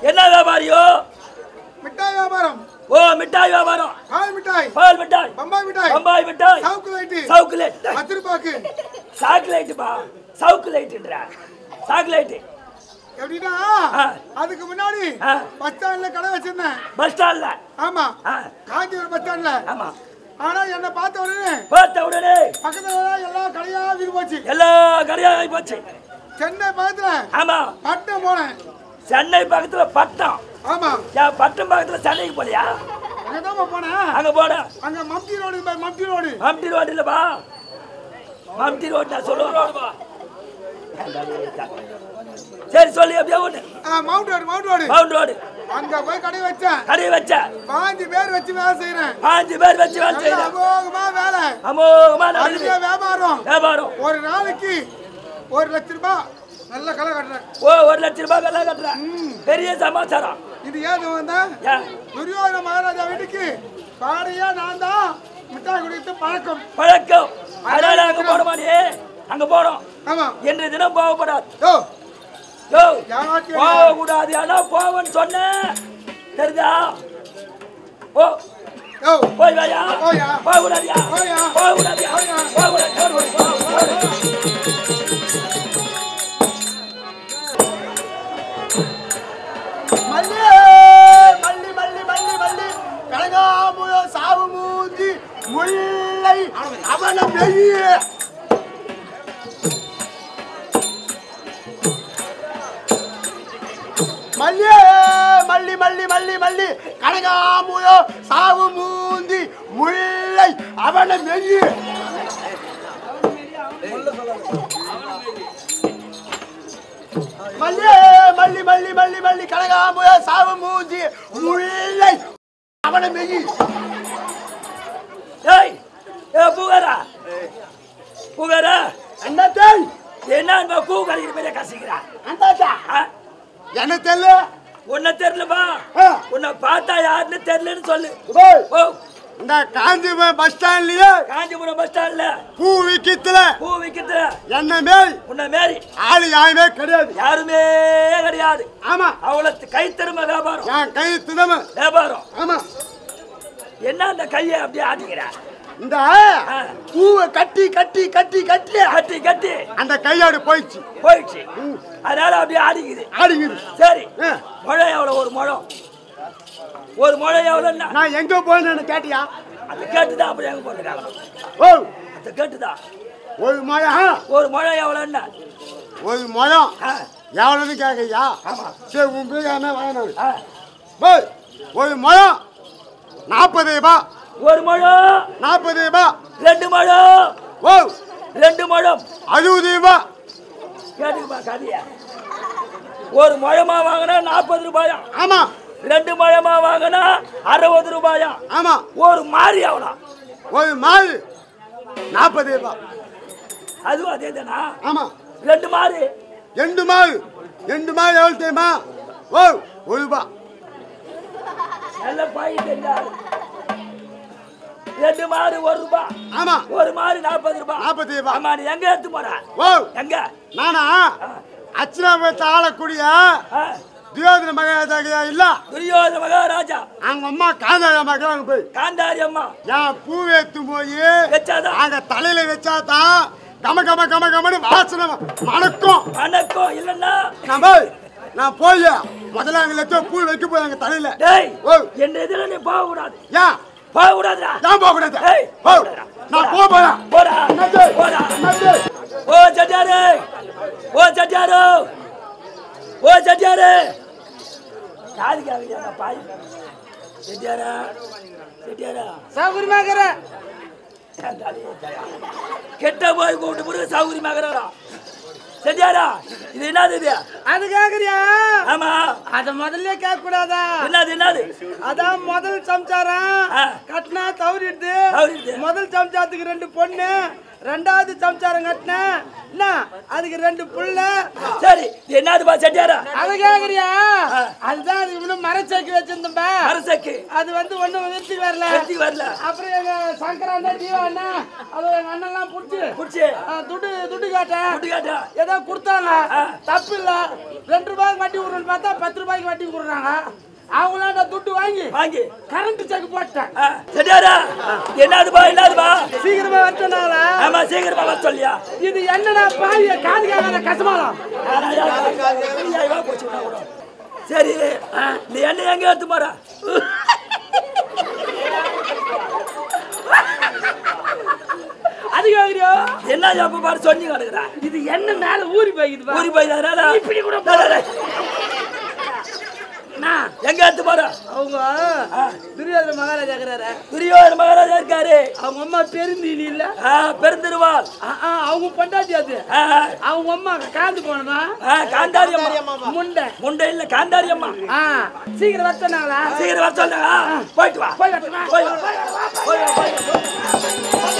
என்ன வியாபாரியோ மிட்டாய் வியாபாரம் ஓ மிட்டாய் வியாபாரம் பால் மிட்டாய் பால் மிட்டாய் பம்பாய் மிட்டாய் பம்பாய் மிட்டாய் சவுக்கு லைட்டு சவுக்குலேட் பத்திரப்பாக்கு சாக்லேட்டுப்பா சவுக்குலேட்டுன்ற சாக்லேட்டு எப்படின்னா ஆ. அதுக்கு முன்னாடி ஆ. பஸ் ஸ்டாண்ட்ல கடை வச்சிருந்தேன் பஸ் ஸ்டாண்ட்ல ஆமா ஆ, காஞ்சிபுரம் பஸ் ஸ்டாண்ட்ல ஆமா ஆனா என்ன பார்த்த உடனே பார்த்த உடனே பக்கத்துல எல்லா கடையா வீடு போச்சு எல்லா கடையா ஆகி போச்சு சென்னை பக்கத்துல ஆமா பட்டம் போனேன் சென்னை பக்கத்துல பட்டம் ஆமா ஏன் பட்டம் பக்கத்துல சென்னைக்கு போலியா அங்கதான் போனேன் அங்க போட அங்க மம்டி ரோடு பாரு, மம்டி ரோடு மம்டி ரோடு இல்லப்பா மம்டி ரோடு நான் சொல்லுவேன் சரி சொல்லி அப்படியே ஒண்ணு ஆ, Mount Road Mount Road Mount Road அங்க போய் கடை வச்சேன் கடையை வச்ச பாஞ்சு பேர் வச்சு வேலை செய்யறேன் பாஞ்சு பேர் வச்சு வேலை நல்லா செய்யல அமோகமா வேலை அமோகமா அதிக நடக்குது வியாபாரம் வியாபாரம் ஒரு நாளைக்கு ஒரு லட்ச ரூபாய் நல்ல கடை கட்டுறேன் ஓ ஒரு லட்ச ரூபாய் வெள்ளை கட்டுறேன் பெரிய சமாச்சாரம் இது ஏது வந்தேன் ஏன் துரியோதன மகாராஜா வீட்டுக்கு பாடியா நான் தான் மிட்டாய் குடித்து பழக்கம் பழக்கம் அதனால அங்க போட மாட்டியே அங்க போறோம் ஆமா இன்றைய தினம் போகப்படாது யோ யோ யாராச்சும் போக கூடாது ஆனா போவன்னு சொன்னேன் தெரிஞ்சா ஓ யோ போய் வாயா போயா. போக கூடாதியா போயா. போக கூடாதியா போயா. போக கூடாது ஓடு, ஓடு, ஓடு, ஓடு. மல்லி மல்லி மல்லி மல்லி மல்லி கனகாமுய சாவு மூஞ்சி முல்லை அவன வெய்ய மல்லி மல்லி மல்லி மல்லி மல்லி கனகாமுய சாவு மூந்தி முல்லை அவன வெய்ய மல்லி மல்லி மல்லி மல்லி மல்லி கனகாமுய சாவு மூஞ்சி முல்லை அவன மெய்யி ஏய் ஏ பூகாரா பூகாரா என்ன தேய் என்ன பூ கடைக்கிற மாதிரி கசிக்கிறா அந்தாச்சா ஆ? என்ன தெரியல உன்னை தெரியலப்பா ஆ. உன்னை பார்த்தா யாருன்னு தெரியலன்னு சொல்லு டேய், ஓ இந்த காஞ்சிபுரம் பஸ் ஸ்டாண்ட்லயே காஞ்சிபுரம் பஸ் ஸ்டாண்ட்ல பூ விக்கத்துல பூ விற்கிறது என்ன மேல் உன்னை மாரி ஆளு யாருமே கிடையாது யாருமே கிடையாது ஆமா அவளை கை திரும்ப வியாபாரம் என் கை தினம வியாபாரம் ஆமா என்ன அந்த கையை அப்படியே ஆட்டிக்கிற இந்த பூவை கட்டி கட்டி கட்டி கட்டி கட்டி கட்டி அந்த கையாடு போயிடுச்சு போயிடுச்சு அதனால அப்படியே ஆடிக்குது ஆடிங்குது சரி ஆ. முழம் எவ்வளோ ஒரு முழம் ஒரு முழம் எவ்வளோன்னா நான் எங்க போனேன்னு கேட்டியா அது கேட்டுதான் அப்படி எங்க போட்டுருக்காங்க ஓ அது கேட்டுதான் ஒரு மழை ஒரு முழம் எவ்வளோன்னா ஒரு முழம் ஆ, எவ்வளோன்னு கேட்கறியா ஆமா. சரி உன் பேர் வாங்கினாரு ஆ. போய் ஒரு முழம் நாற்பது ரூபாய் ஒரு முழம் நாற்பது ரூபாய் ரெண்டு முழம் ஓ ரெண்டு முழம் அறுபது ரூபாய் கேட்டுக்குப்பா கதைய ஒரு முழமா வாங்கினா நாற்பது ரூபாயா ஆமா ரெண்டு முழமா வாங்கினா அறுபது ரூபாயா ஆமா ஒரு மாறி எவ்வளோ ஒரு மாடு நாற்பது ரூபாய் அதுவும் அதே தானா ஆமா ரெண்டு மாறி ரெண்டு மாடு ரெண்டு மாடு எவ்வளோ தெரியுமா ஓ ஒரு ரூபாய் நல்ல பாய் தெரிஞ்சாரு ரெண்டு மாறு ஒரு ரூபாய் ஆமா ஒரு மாறு நாற்பது ரூபாய் நாற்பது ரூபாய் ஆமா நீ எங்க எடுத்து போற ஓ எங்க நானா அச்சனாபுரத்தை ஆளக்கூடிய ஆ, துயோதன மகாராஜா இல்ல துரியோதன மகாராஜா அவங்க அம்மா காந்தார மகன் போய் காந்தாரி அம்மா என் பூ ஏத்தும் போய் வச்சாதான் அங்க தலையில வச்சாதான் கம கம கம கமன்னு வாசனை மணக்கும் வணக்கம் இல்லன்னா நான் போய் நான் போய் முதல்ல அங்க லட்சம் பூ வைக்க போய் அங்க தலையில டேய் ஓ என் இதுல நீ போக கூடாது ஏன் போக கூடாதுடா ஏன் போக கூடாது ஏய், போ நான் போக போறேன் போடா என்னது? போடா என்னது? ஓ சட்டியாரு ஓ சட்டியாரு ஓ சட்டியாரு காது கேட்கலையா அந்த பாய் செட்டியாரா செட்டியாரா சௌகரியமாக்கிற கெட்ட போய் கூப்பிட்டு பிறகு சௌகரியமாகறா செட்டியாரா இது என்னது இது அது கேக்குறியா ஆமா அத முதல்ல கேட்க கூடாதா என்னது என்னது அதான் முதல் சம்சாரம் ஆ. கட்டினா தவறிடுது தவறிடுது. முதல் சம்சாரத்துக்கு ரெண்டு பொண்ணு ரெண்டாவது சம்சாரம் கட்டின என்ன அதுக்கு ரெண்டு புள்ள சரி இது என்னதுப்பா செட்டியாரா அத கேக்குறியா ஆ. அதுதான் அது இன்னும் மரச்சேக்கி வச்சிருந்தோம்பா அரசக்கு அது வந்து ஒண்ணும் நிறுத்தி வரல வெற்றி வரல அப்புறம் எங்க சங்கரா அண்ணா ஜீவா அண்ணா அது எங்க அண்ணன்லாம் புடிச்சு குடிச்சு ஆ, துட்டு துட்டு கேட்டேன் குட்டி காட்டா ஏதோ ஏதோ கொடுத்தாங்க ஆ. தப்பு இல்ல ரெண்டு ரூபாய்க்கு வட்டி விடுறோம்னு பார்த்தா பத்து ரூபாய்க்கு வட்டி கொடுக்குறாங்க அவங்களாம் நான் துட்டு வாங்கி வாங்கி கரண்ட் செக் போட்டேன் ஆ, சரியாரா என்னதுப்பா என்னதுப்பா சீக்கிரமா வந்துட்டனால ஆமா சீக்கிரமா வர சொல்லியா இது என்னடா பாய் காது கேட்காத கசமாலம் போச்சு விட்டா கூட. சரி நீ என்ன எங்க எடுத்து போற அது கேக்குறியோ என்ன எப்ப பாரு சொன்னி கிடக்குறா இது என்ன மேல ஊறி போய்க்குது ஊறி போய் இப்படி கூட நான் எங்க எடுத்து போற அவங்க துரியோதன மகாராஜா இருக்கிறாரு துரியோதன மகாராஜா இருக்காரு அவங்க அம்மா பெருந்தீலி இல்ல ஆ, பெருந்திருவாள் ஆ, ஆ, அவங்க பொண்டாட்டி அது ஆ, அவங்க அம்மா காந்து போனமா ஆ, காந்தாரி அம்மா முண்டை முண்டை இல்ல காந்தாரி அம்மா ஆ சீக்கிரம் வச்சனாங்களா சீக்கிரம் வர சொல்லுங்க போயிட்டு வா போய் வரட்டுமா? போய் வா போய் வா போய் வா